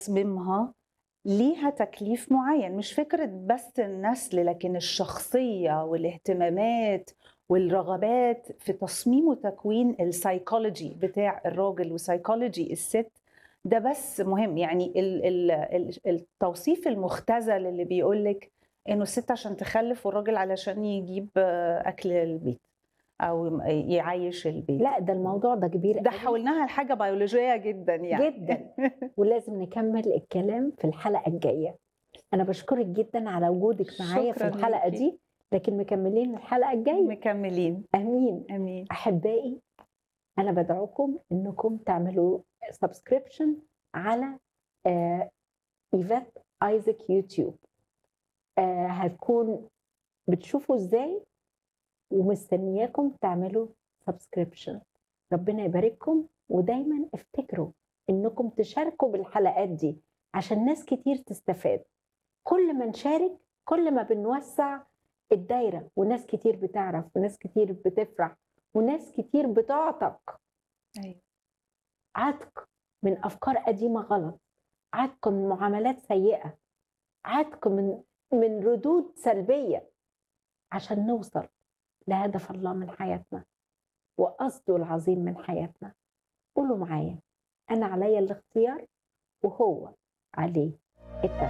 تصميمها ليها تكليف معين مش فكرة بس النسل لكن الشخصية والاهتمامات والرغبات في تصميم وتكوين السايكولوجي بتاع الراجل وسايكولوجي الست ده بس مهم يعني ال- ال- ال- التوصيف المختزل اللي بيقولك انه الست عشان تخلف والراجل علشان يجيب آه، اكل البيت او يعيش البيت لا ده الموضوع ده كبير ده قوي حولناها لحاجة بيولوجية جدا يعني جدا ولازم نكمل الكلام في الحلقة الجاية أنا بشكرك جدا على وجودك معايا في شكراً الحلقة ليكي. دي لكن مكملين الحلقة الجاية مكملين أمين امين أحبائي أنا بدعوكم إنكم تعملوا سبسكريبشن على آه، إيفات آيزك يوتيوب آه، هتكون بتشوفوا إزاي ومستنياكم تعملوا سبسكريبشن ربنا يبارككم ودايما افتكروا انكم تشاركوا بالحلقات دي عشان ناس كتير تستفاد كل ما نشارك كل ما بنوسع الدايرة وناس كتير بتعرف وناس كتير بتفرح وناس كتير بتعتق ايوه عتق من أفكار قديمة غلط عتق من معاملات سيئة عتق من من ردود سلبية عشان نوصل لهدف الله من حياتنا وقصده العظيم من حياتنا قولوا معايا أنا عليا الاختيار وهو عليه التنفيذ